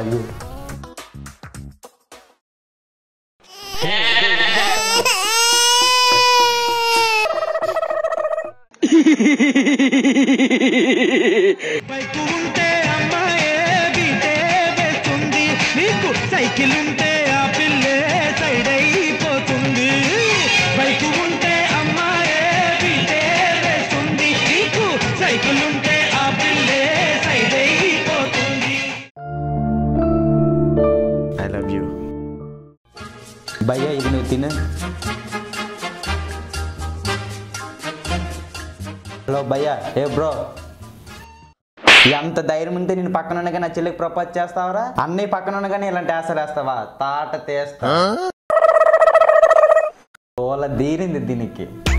love you bike ఉంటే అమ్మాయే బీటే వేస్తుంది నీకు సైకిల్ ఉంటే ఆ పిల్లే సైడ్ అయిపోతుంది బైకు ఉంటే అమ్మాయే బీటే వేస్తుంది నీకు సైకిల్ ఉంటే ఆ పిల్లే సైడ్ అయిపోతుంది ఐ లవ్ యూ భయ్యా ఇది నువ్వు తిను హలో భయ్యా ఏ బ్రో ఎంత ధైర్యం ఉంటే నేను పక్కన ఉండగా నా చెల్లికి ప్రపోజ్ చేస్తావరా అన్నయ్య పక్కన ఉండగానే ఇలాంటి ఆశలు వేస్తావా తాట తీస్తా ఓల దీరింది దీనికి